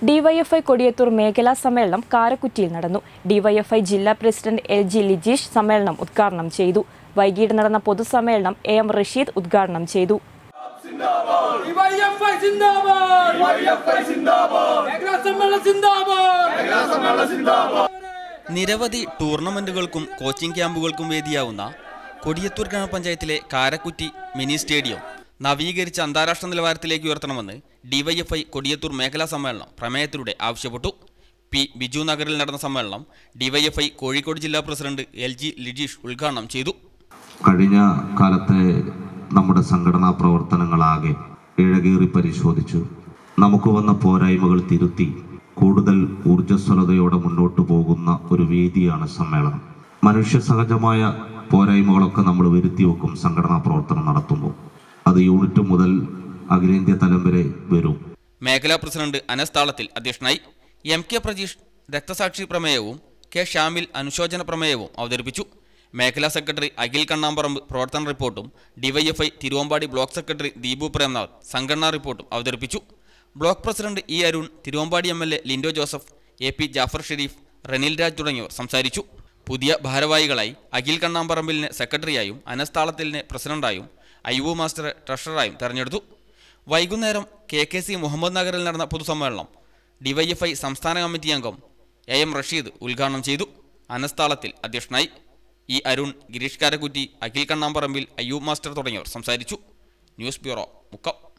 DYFI Kodiyathur മേഖലാ സമ്മേളനം കാരക്കുറ്റിയിൽ നടന്നു ഡിവൈഎഫ്ഐ ജില്ലാ പ്രസിഡന്റ് എൽ ജി ലിജീഷ് സമ്മേളനം ഉദ്ഘാടനം ചെയ്തു വൈകിട്ട് നടന്ന പൊതുസമ്മേളനം എ എം റഷീദ് ഉദ്ഘാടനം ചെയ്തു ഡിവൈഎഫ്ഐ സിന്ദാബാദ് ഡിവൈഎഫ്ഐ സിന്ദാബാദ് മേഖലാ സമ്മേളനം സിന്ദാബാദ് നിരവധി ടൂർണമെന്റുകൾക്കും കോച്ചിംഗ് ക്യാമ്പുകൾക്കും വേദിയാവുന്ന കൊടിയത്തൂർ ഗ്രാമപഞ്ചായത്തിലെ കാരക്കുറ്റി മിനി സ്റ്റേഡിയം നവീകരിച്ച അന്താരാഷ്ട്ര നിലവാരത്തിലേക്ക് ഉയർത്തണമെന്ന് ഡിവൈഎഫ്ഐ കൊടിയത്തൂർ മേഖലാ സമ്മേളനം പ്രമേയത്തിലൂടെ ആവശ്യപ്പെട്ടു പി ബിജു നഗറിൽ നടന്ന സമ്മേളനം ഡിവൈഎഫ്ഐ കോഴിക്കോട് ജില്ലാ പ്രസിഡന്റ് എൽ ജി ലിജീഷ് ഉദ്ഘാടനം ചെയ്തു കഴിഞ്ഞ കാലത്തെ നമ്മുടെ സംഘടനാ പ്രവർത്തനങ്ങളാകെ ഇഴകേറി പരിശോധിച്ചു നമുക്ക് വന്ന പോരായ്മകൾ തിരുത്തി കൂടുതൽ ഊർജ്ജസ്വലതയോടെ മുന്നോട്ട് പോകുന്ന ഒരു വേദിയാണ് സമ്മേളനം മനുഷ്യ സഹജമായ പോരായ്മകളൊക്കെ നമ്മൾ വരുത്തി വെക്കും സംഘടനാ പ്രവർത്തനം നടത്തുമ്പോൾ അത് യൂണിറ്റ് മുതൽ അഖിലേന്ത്യാ തലം വരെ വരും മേഖലാ പ്രസിഡന്റ് അനസ് താളത്തിൽ അധ്യക്ഷനായി എം കെ പ്രജീഷ് രക്തസാക്ഷി പ്രമേയവും കെ ഷാമിൽ അനുശോചന പ്രമേയവും അവതരിപ്പിച്ചു മേഖലാ സെക്രട്ടറി അഖിൽ കണ്ണാമ്പറമ്പ് പ്രവർത്തന റിപ്പോർട്ടും DYFI Thiruvambady block secretary Deepu Premnath സംഘടനാ റിപ്പോർട്ടും അവതരിപ്പിച്ചു block president E Arun Thiruvambady M L A Lindo Joseph A P Jafar Sherif Renil Raj തുടങ്ങിയവർ സംസാരിച്ചു പുതിയ ഭാരവാഹികളായി അഖിൽ കണ്ണാമ്പറമ്പിലിനെ സെക്രട്ടറിയായും അനസ് താളത്തിലിനെ പ്രസിഡന്റായും ഐവു മാസ്റ്ററെ ട്രഷററായും തെരഞ്ഞെടുത്തു വൈകുന്നേരം കെ കെ സി മുഹമ്മദ് നഗറിൽ നടന്ന പൊതുസമ്മേളനം ഡിവൈഎഫ്ഐ സംസ്ഥാന കമ്മിറ്റി അംഗം എ എം റഷീദ് ഉദ്ഘാടനം ചെയ്തു അനസ്താളത്തിൽ അധ്യക്ഷനായി ഇ അരുൺ ഗിരീഷ് കാരക്കുറ്റി അഖിൽ കണ്ണാമ്പറമ്പിൽ അയ്യൂബ് മാസ്റ്റർ തുടങ്ങിയവർ സംസാരിച്ചു ന്യൂസ് ബ്യൂറോ മുക്കം